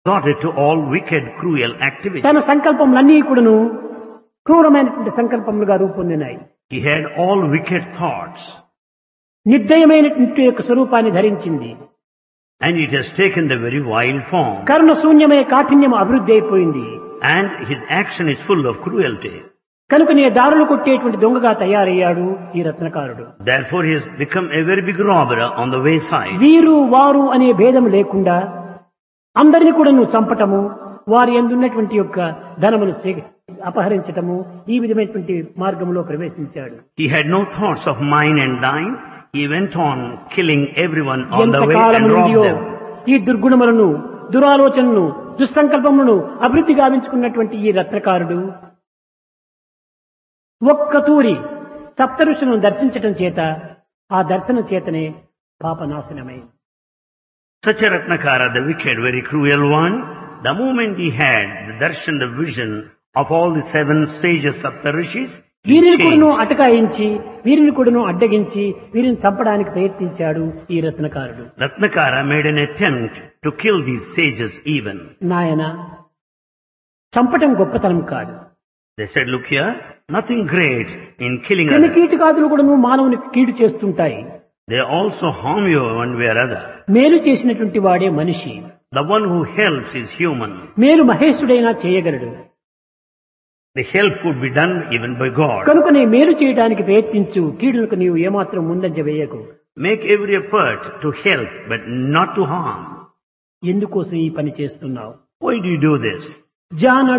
Plotted to all wicked, cruel activities. తన సంకల్పములన్నీ కూడాను క్రూరమైనటువంటి సంకల్పములుగా రూపొందినాయి He had all wicked thoughts. నిర్దయమైనటువంటి యొక్క స్వరూపాన్ని ధరించింది And it has taken the very wild form. కరుణ శూన్యమై కాఠిన్యం అభివృద్ధి అయిపోయింది And his action is full of cruelty. కనుకనే దారులు కొట్టేటువంటి దొంగగా తయారయ్యాడు ఈ రత్నకారుడు Therefore he has become a very big robber on the wayside. వీరు వారు అనే భేదం లేకుండా అందరిని కూడా నువ్వు చంపటము వారి ఎందున్నటువంటి యొక్క ధనమును స్వీ- అపహరించటము ఈ విధమైనటువంటి మార్గంలో ప్రవేశించాడు He had no thoughts of mine and thine. He went on killing everyone on the way ఎంతకాలం and నుండియో robbed them. ఈ దుర్గుణములను దురాలోచనను దుస్సంకల్పములను అభివృద్ధి గావించుకున్నటువంటి ఈ రత్నకారుడు ఒక్క తూరి సప్త ఋషులను దర్శించటం చేత ఆ దర్శనం చేతనే పాపనాశనమైంది Such a Ratnakara, the wicked, very cruel one, the moment he had the darshan, the vision of all the seven sages of the rishis, he వీరిని కూడాను changed. అటకాయించి వీరిని కూడాను అడ్డగించి వీరిని చంపడానికి ప్రయత్నించాడు ఈ రత్నకారుడు Ratnakara made an attempt to kill these sages even. నాయన చంపటం గొప్పతనం కాదు They said, look here, nothing great in killing క్రిమి others. కీటకాదులు కూడాను మానవునికి కీడు చేస్తుంటాయి They also harm you one way or other. మేలు చేసినటువంటి వాడే మనిషి The one who helps is human. మేలు మహేశుడైనా చేయగలడు The help could be done even by God. కనుకనే మేలు చేయడానికి ప్రయత్నించు కీడులకు నీవు ఏమాత్రం ముందంజ వేయకు Make every effort to help, but not to harm. ఎందుకోసం ఈ పని చేస్తున్నావు Why do you do this? జాన